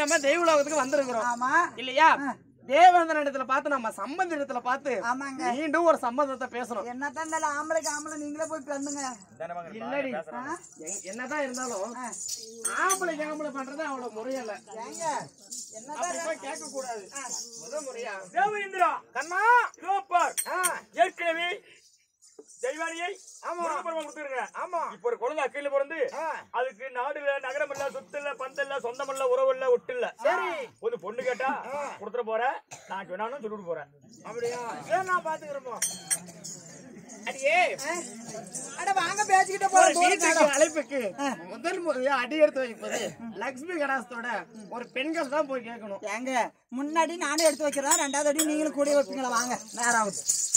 நம்ம தெய்வலோகத்துக்கு வந்திருக்கிறோம் ஆமா இல்லையா தேவேந்திரன் இடத்துல பார்த்து நம்ம சம்பந்த இடத்துல பார்த்து ஆமாங்க மீண்டும் ஒரு சம்பந்தத்தை பேசணும் என்னத்தான் இருந்தாலும் ஆம்பளைக்கு ஆம்பளை நீங்களே போய் பண்ணுங்க இல்லடி எ- என்னதான் இருந்தாலும் ஆம்பளைக்கு ஆம்பளை பண்றது அவ்வளவு முறையல்ல ஏங்க என்னதான் அப்படி போய் கேட்க கூடாது முதல் முறையா தேவேந்திரா கண்ணா இதோ பார் ஆ, ஏற்கனவே தெய்வானியை முருகப்பெருமான் கொடுத்திருக்கிறேன். ஆமா இப்ப ஒரு குழந்தை கீழே பிறந்து ஆ, அதுக்கு நாடு இல்ல நகரம் இல்ல சொத்து இல்ல பந்தம் இல்ல சொந்தம் இல்ல உறவு இல்ல ஒட்டு இல்ல சரி ஒரு பொண்ணு கேட்டா கொடுத்துட போறேன் நான் வேணாலும் சொல்லிட்டு போறேன் அப்படியா சரி நான் பாத்துக்கிறப்போ அடியே அட வாங்க பேசிக்கிட்டே ஒரு போறோம் வீட்டுக்கு அழைப்புக்கு முதல் முறையா அடி எடுத்து வைப்பது லக்ஷ்மி கடாசத்தோட ஒரு பெண்கள் தான் போய் கேட்கணும் ஏங்க முன்னாடி நானே எடுத்து வைக்கிறேன் ரெண்டாவது அடி நீங்களும் கூட வைப்பீங்களா வாங்க நேராவது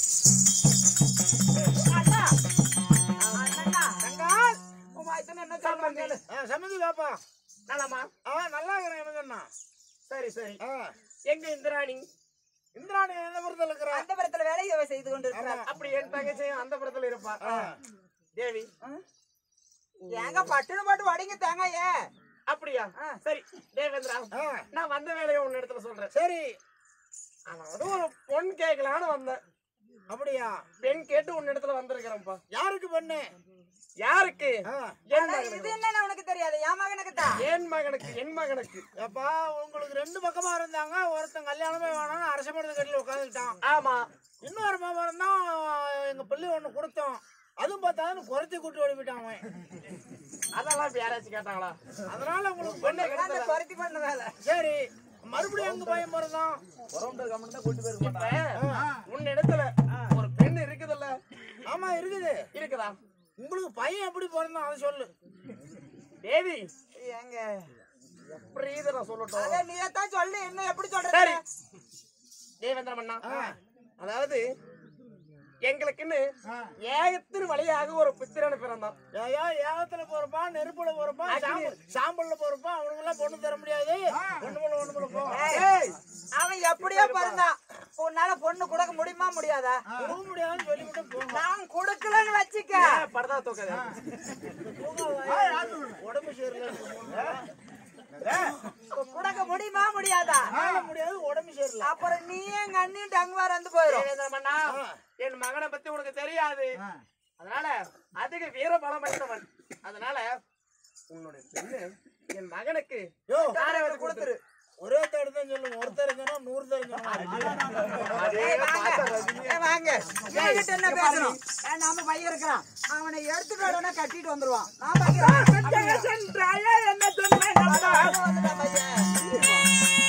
சம்மதி பாப்பா நலமா ஆ நல்லா இருக்கிறேன் எனக்கு என்ன சரி சரி எங்க இந்திராணி இந்திராணி எந்த புறத்துல இருக்கிறா அந்த படத்துல வேலையை செய்து கொண்டு இருக்கிறார் அப்படி என் தங்கச்சியும் அந்த புறத்துல இருப்பா தேவி ஏங்க பட்டுன்னு போட்டு வடிங்க தேங்காய அப்படியா சரி தேவேந்திரா நான் வந்த வேலையை உன்ன இடத்துல சொல்றேன் சரி அதாவது ஒரு பொன் கேட்கலான்னு வந்தேன் அப்படியா பெண் கேட்டு உன் இடத்துல வந்திருக்கிறேன்ப்பா யாருக்கு பொண்ணு யாருக்கு என் இது மகனுக்கு என்னன்னு உனக்கு தெரியாது என் மகனுக்கு தான் என் மகனுக்கு என் மகனுக்கு அப்பா உங்களுக்கு ரெண்டு பக்கமா இருந்தாங்க ஒருத்தன் கல்யாணமே வேணாம்னு அரச மருந்து கட்டில உட்காந்துட்டான் ஆமா இன்னொரு மாமரம் தான் எங்க பிள்ளை ஒண்ணு கொடுத்தோம் அதுவும் பார்த்தா குறைச்சி கூட்டு ஓடிவிட்டான் அவன் அதெல்லாம் இப்ப யாராச்சும் கேட்டாங்களா அதனால உங்களுக்கு பொண்ணை அந்த கிடைச்சல குறைச்சி பண்ண வேலை சரி மறுபடியும் எங்க பையன் மருந்தான் இப்ப உன் இடத்துல ஒரு பெண் இருக்குதுல்ல ஆமா இருக்குது இருக்குதா உங்களுக்கு பையன் எப்படி பிறந்தான் அதை சொல்லு தேவி ஏங்க எப்படி இதை நான் சொல்லட்டும் அத நீ தான் சொல்லு என்ன எப்படி சொல்ற சரி தேவேந்திர மன்னா அதாவது எங்களுக்குன்னு ஏகத்தின் வழியாக ஒரு புத்திரன் பிறந்தான் ஏயா ஏகத்துல போறப்பான் நெருப்புல போறப்பான் சாம்பல் சாம்பல்ல போறப்பான் அவனுக்கு எல்லாம் பொண்ணு தர முடியாது ஒண்ணு போல ஒண்ணு போல போ ஏய், அவன் எப்படியோ பிறந்தான் உன்னால பொண்ணு கொடுக்க முடியுமா முடியாதா கொடுக்க முடியாதுன்னு சொல்லிவிட்டு போங்க நான் கொடுக்கலன்னு வச்சுக்க பரதா தூக்காது உடம்பு சரியில்லை கொடுக்க முடியுமா முடியாதா முடியாது உடம்பு சரியில்லை அப்புறம் நீ எங்க அண்ணியும் டங்குவார் வந்து போயிடும் தேவேந்திர மன்னா என் மகனை பத்தி உனக்கு தெரியாது அதனால அதிக வீர பலம் படைத்தவன் அதனால உன்னுடைய பெண்ணு என் மகனுக்கு யோ யாரை வந்து கொடுத்துரு ஒரே தேடு தான் சொல்லுங்க ஒருத்தர் இருக்கணும் நூறு தேடு ஏய், வாங்க. ஏய், வாங்க என்கிட்ட என்ன பேசணும் ஏய், நாம பையன் இருக்கிறான் அவனை எடுத்துட்டு வரனா கட்டிட்டு வந்துருவான் நான் பையன் சென்றாயே என்ன சொன்ன வந்துட்டான் பையன்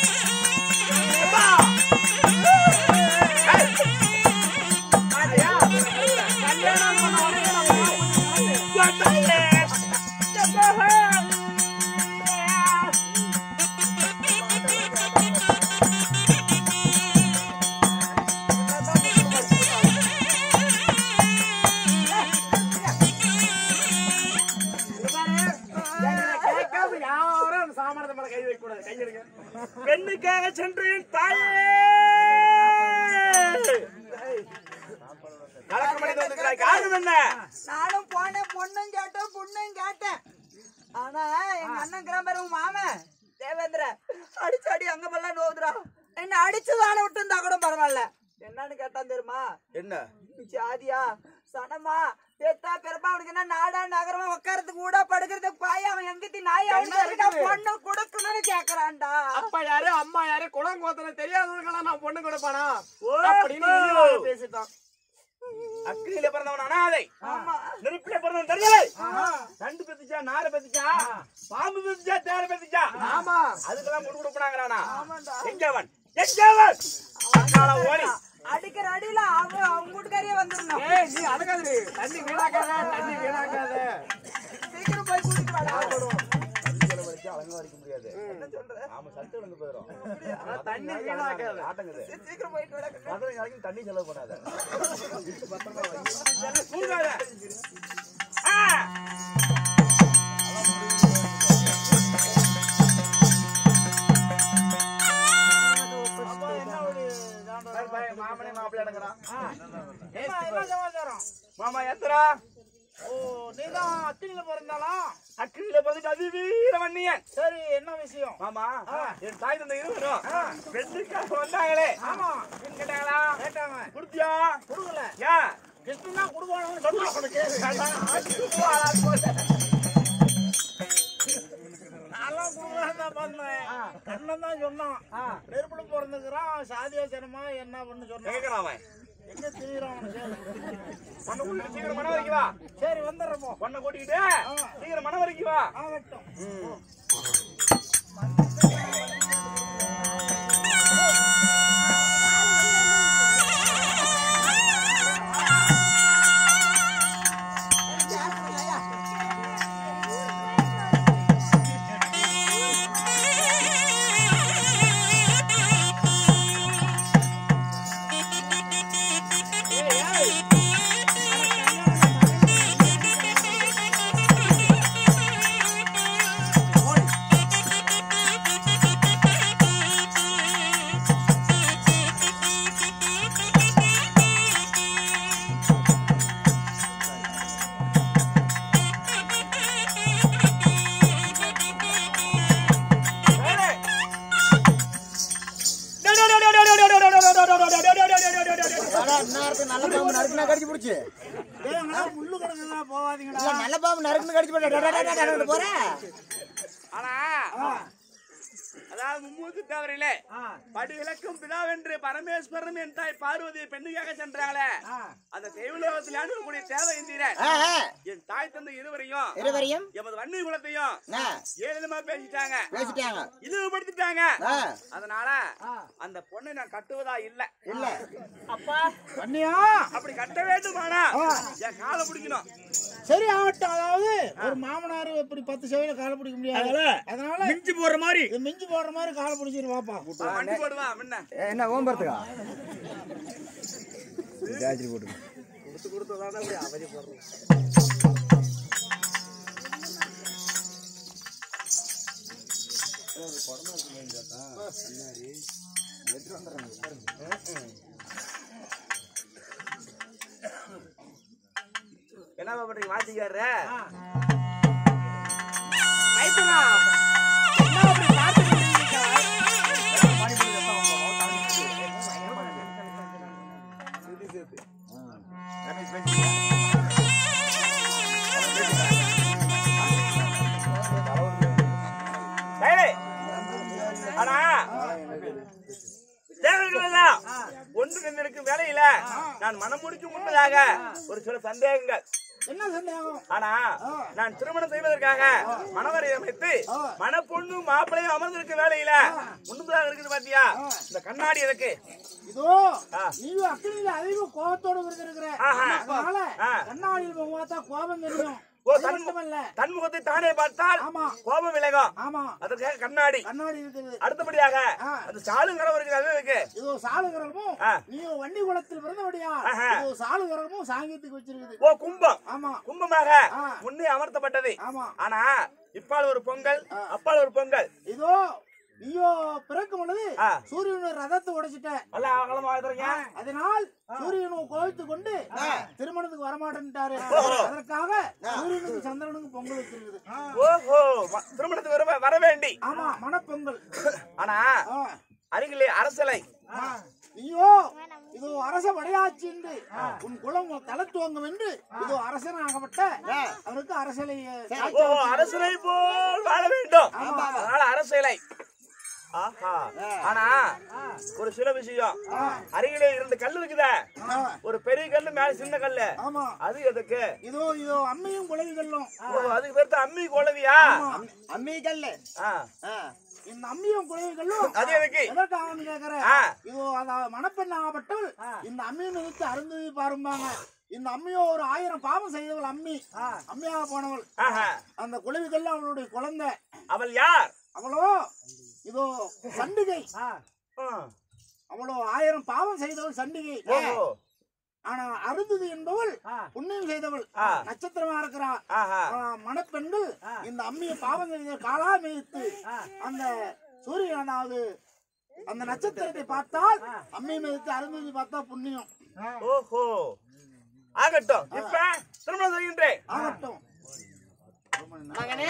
கேட்காம யாரும் அந்த சாமானத்தை மேல கை வைக்க கூடாது கை எடுங்க பெண்ணுக்காக சென்றேன் தாயே கலக்கமணி வந்திருக்கிறாய் காரணம் என்ன நானும் போனேன் பொண்ணும் கேட்டேன் பொண்ணும் கேட்டேன் ஆனா எங்க அண்ணன் கிராமர் உன் மாமன் தேவேந்திர அடிச்சு அடி அங்க பல்லாம் நோவுதுரா என்ன அடிச்சு தானே விட்டு இருந்தா கூட பரவாயில்ல என்னன்னு கேட்டான் தெரியுமா என்ன ஜாதியா சனமா பெத்தா பிறப்பா அவனுக்கு என்ன நாடா நகரமா உட்காரத்துக்கு கூட படுக்கிறதுக்கு பாய் அவன் எங்கத்தி நாய் அவனுக்கு பொண்ணு கொடுக்கணும்னு கேக்குறான்டா அப்பா யாரு அம்மா யாரு குளம் கோத்தன தெரியாதவங்களா நான் பொண்ணு கொடுப்பானா ஓ! அப்படின்னு இழிவாக பேசிட்டான் அக்கினியில பிறந்தவன் அனாதை ஆமா நெருப்பில பிறந்தவன் தெரியலை நண்டு பெத்துச்சா நார பெத்துச்சா பாம்பு பெத்துச்சா தேர பெத்துச்சா ஆமா அதுக்கெல்லாம் முடி கொடுப்பாங்கிறானா ஆமாண்டா எங்க அவன் எங்க அவன் அக்கால ஓடி அடிக்கிற அடியில அவன் அவங்க வீட்டுக்காரியே வந்துடணும் ஏய் நீ அடங்காது தண்ணி வீணாக்காத தண்ணி வீணாக்காத சீக்கிரம் போய் கூட்டிட்டு வாடா என்ன சொல்ற ஆமா சத்து வந்து போயிடும் ஆனா தண்ணி வீணாக்காத ஆட்டங்குது சீக்கிரம் போயிட்டு வாடா பதினஞ்சு நாளைக்கு தண்ணி செலவு பண்ணாத அப்பா என்ன ஒரு இதாண்டா? மாமனே மாப்பிள்ளை அடங்குறான் என்ன என்ன சமாச்சாரம் மாமா எத்தரா ஓ நீதான் அத்தினில பிறந்தாலாம் அக்கிரியில பிறந்துட்டு அதிவீர வன்னியன் சரி என்ன விஷயம் ஆமா என் தாய் தந்தை இருவரும் பெண்ணுக்காக வந்தாங்களே ஆமா பெண் கேட்டாங்களா கேட்டாங்க குடுத்தியா கொடுக்கல ஏன் கிருஷ்ணன் தான் கொடுக்கணும்னு சொன்னா உனக்கு நான்லாம் கொடுக்கலான்னு தான் பார்த்தேன் கண்ணன் தான் சொன்னான் நெருப்புல பிறந்துக்கிறான் சாதியாச்சனமா என்ன பண்ணு சொன்னான் கேக்குறான் அவன் எங்க திரியிறான் அவனுக்கு பொண்ணை கூட்டிட்டு சீக்கிரம் மனம் வரைக்கும் வா சரி வந்துடுறப்போ பொண்ணை கூட்டிக்கிட்டு சீக்கிரம் மனம் வரைக்கும் வா ஆகட்டும் டேய், அங்கெல்லாம் முள்ளு கிடக்குதுடா, போகாதீங்கடா நல்ல பாம்பு நறுக்குன்னு கடிச்சு போட்டு போறேன் ஆனா அதாவது மும்மூர்த்தி தவறிலே படி விளக்கும் பிதாவென்று பரமேஸ்வரன் என் தாய் பார்வதி பெண்ணுக்காக சென்றாங்களே அந்த தெய்வலோகத்தில் அனுப்பக்கூடிய தேவை இந்திரன் என் தாய் தந்தை இருவரையும் இருவரையும் எமது வன்னி குலத்தையும் ஆ, ஏழுமா பேசிட்டாங்க பேசிட்டாங்க இழிவுபடுத்திட்டாங்க ஆ, அதனால அந்த பொண்ணை நான் கட்டுவதா இல்ல இல்ல பண்ணியா அப்படி கட்ட வேண்டுமானா என் காலை பிடிக்கணும் சரி ஆகட்டும் அதாவது ஒரு மாமனார் இப்படி பத்து செவையில காலை பிடிக்க முடியாது அதனால மிஞ்சி போற மாதிரி இது மிஞ்சி போடுற மாதிரி காலை பிடிச்சிரு வாப்பா வண்டி போடுவான் முன்ன என்ன ஓம்பறதுக்கா ஜாஜி போட்டு என்ன பண்றீங்க வாத்திக்காரு ஆனா தேவர்கள் எல்லாம் ஒன்று நின்றிருக்கும் வேலையில நான் மனம் முடிக்கும் முன்னதாக ஒரு சில சந்தேகங்கள் என்ன சந்தேகம் ஆனா நான் திருமணம் செய்வதற்காக மணவரை அமைத்து மணப்பொண்ணு மாப்பிள்ளையும் அமர்ந்திருக்க வேலையில முன்னதாக இருக்குது பாத்தியா இந்த கண்ணாடி எதுக்கு இதோ ஆ. நீ அக்கினியில அதிக கோபத்தோட இருக்கிற ஆஹா. அதனால ஆ. கண்ணாடியில் போய் பார்த்தா கோபம் தெரியும் ஓ அது தன் மட்டுமல்ல தன்முகத்தை தானே பார்த்தால் ஆமா கோபம் விலகும் ஆமா அதற்காக கண்ணாடி கண்ணாடி இருக்குது அடுத்தபடியாக ஆ. அந்த சாலுங்கரம் இருக்குது அது இருக்கு இதோ சாலுகிரகமும் ஆ. நீ வண்டி குளத்தில் பிறந்தபடியா ஆஹா. இதோ சாலுகிரகமும் சாங்கியத்துக்கு வச்சிருக்குது ஓ கும்பம் ஆமா கும்பமாக ஆ. முன்னே அமர்த்தப்பட்டது ஆமா ஆனா இப்பால் ஒரு பொங்கல் அப்பால் ஒரு பொங்கல் இதோ நீயோ பிறக்கும் பொழுது ஆ. சூரியனுடைய ரதத்தை உடைச்சிட்ட நல்லா அகலமா இருக்கிறீங்க அதனால் சூரியனும் கோவித்து கொண்டு திருமணத்துக்கு வரமாட்டேன்ட்டாரு அதற்காக சூரியனுக்கு சந்திரனுக்கு பொங்கல் வச்சிருக்குது ஓஹோ ம- திருமணத்துக்கு வர வர வேண்டி ஆமா மணப்பொங்கல் ஆனா ஆ. அருகிலே அரசலை நீயோ இதோ அரச வடையாட்சி என்று உன் குலம் தலை துவங்கும் என்று இதோ அரசனாகப்பட்ட அவருக்கு அரசலை ஓ அரசலை போல் வாழ வேண்டும் அதனால அரசலை ஆஹா ஆனா ஒரு சில விஷயம் அருகிலே இரண்டு கல்லு இருக்குதே ஒரு பெரிய கல்லு மேல சின்ன கல்லு ஆமா அது எதுக்கு இதோ இதோ அம்மையும் குலவிகளும் ஓ அதுக்கு பேர் தான் அம்மி குழவியா அம்மி கல்லு ஆ, இந்த அம்மியும் குலவிகளும் அது எதுக்கு எதற்காகன்னு கேக்குறேன் ஆ. இதோ அத மணப்பெண் ஆகப்பட்டவள் இந்த அம்மியை நிறுத்தி அருந்ததி பாரும்பாங்க இந்த அம்மியோ ஒரு ஆயிரம் பாவம் செய்தவள் அம்மி அம்மியாக போனவள் ஆஹா. அந்த குலவிகள் அவளுடைய குழந்தை அவள் யார் அவளோ இதோ சண்டிகை ஆ. அவளோ ஆயிரம் பாவம் செய்தவள் சண்டிகை ஓஹோ. ஆனா அருந்ததி என்பவள் புண்ணியம் செய்தவள் ஆ. நட்சத்திரமா இருக்கிறா ஆஹா. ஆ, மணப்பெண்கள் இந்த அம்மியை பாவம் செய்த காலா மேய்த்து அந்த சூரியன் அதாவது அந்த நட்சத்திரத்தை பார்த்தால் அம்மியை மேய்த்து அருந்ததி பார்த்தா புண்ணியம் ஓஹோ ஆகட்டும் இப்ப திருமணம் செய்கின்றேன் ஆகட்டும் மகனே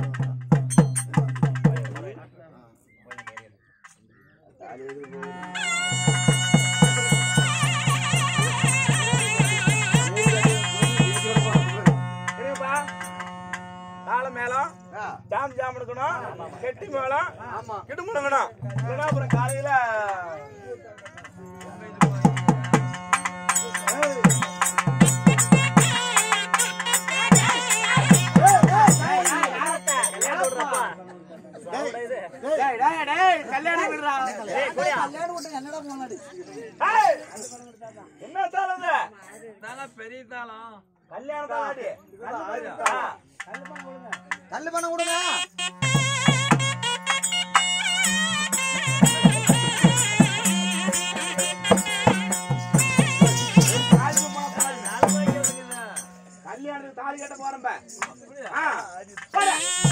இருப்பா தாளம் மேளம் ஜாம் ஜாம் இருக்கணும் கெட்டி மேளம் கிடுமுடங்கணும் இல்லைன்னா அப்புறம் காலையில டேய், டேய், டேய், கல்யாணம் விடுறா. கல்யாணம் விட்டு என்னடா போனாடி டேய், என்ன தாளம் இது? கல்யாண தாளாடி. ஆ. கல்லு பண்ண கொடுங்க கல்யாணத்துக்கு தாலி கட்ட போறேன் ஆ போடு.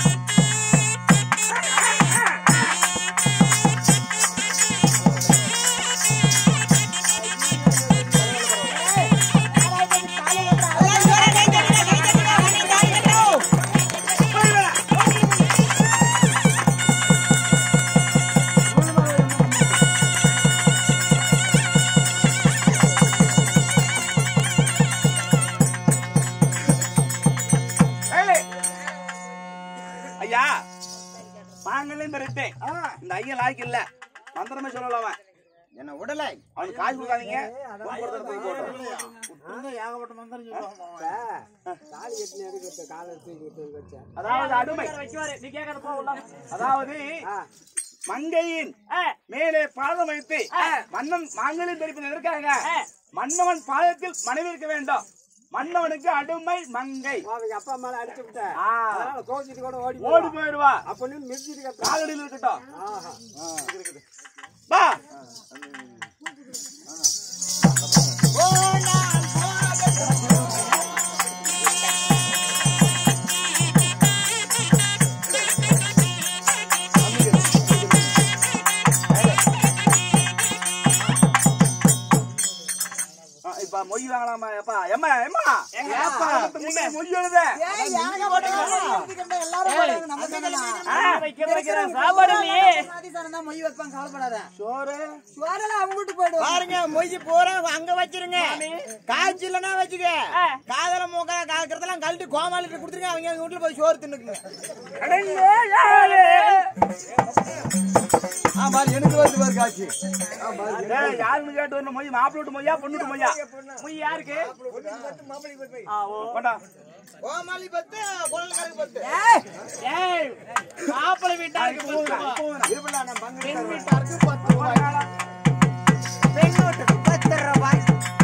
ஏய். ஐயா மாங்கல்யம் பெருட்டேன் இந்த ஐயா லாய்க்கு இல்ல மந்திரமே சொல்லல அவன் என்ன உடலை அவனுக்கு காசு கொடுக்காதீங்க பொன் கொடுத்தது போய் போட்டோம் விட்டுருந்தா ஏகப்பட்ட மந்திரம் சொல்லுவாங்க அதாவது அடிமை அதாவது மங்கையின் மேலே பாதம் வைத்து மன்னன் மாங்கல்யம் தெரிப்பது எதற்காக மன்னவன் பாதத்தில் மனைவி இருக்க வேண்டும் மன்னவனுக்கு அடிமை மங்கை அப்பா அம்மால அடிச்சு விட்டேன் ஆ, கோச்சிட்டு கூட ஓடி ஓடி போயிடுவா அப்ப நீ மிதிச்சிட்டு காலடியில் இருக்கட்டும் வா ஆ, இப்ப மொய் வாங்கலாமா எப்பா எம்மா எம்மா ஏப்பா முன்னே மொய் எழுத மொய் வைப்பான் கவலைப்படாத சோறு சோறெல்லாம் அவங்க வீட்டுக்கு போயிடுவாங்க பாருங்க மொய்ஜி பூரா அங்க வச்சிருங்க காய்ச்சி இல்லைன்னா வச்சுக்க காதல மூக்க காக்கிறதெல்லாம் கழட்டி கோமாளிட்டு கொடுத்துருங்க அவங்க எங்க வீட்டுல போய் சோறு தின்னுக்குங்க ஆமா எனக்கு வருது பாரு காய்ச்சி ஏய், யாருன்னு கேட்டு வரணும் மொய் மாப்பிள்ளை வீட்டு மொய்யா பொண்ணு வீட்டு மொய்யா மொய் யாருக்கு ஆ, ஓ, கொண்டா. கோமாளி பத்து குழந்தைக்காரங்க பத்து ஏய், மாப்பிள்ளை வீட்டாருக்கு பத்து ரூபாய் பெண் வீட்டுக்கு பத்து ரூபாய்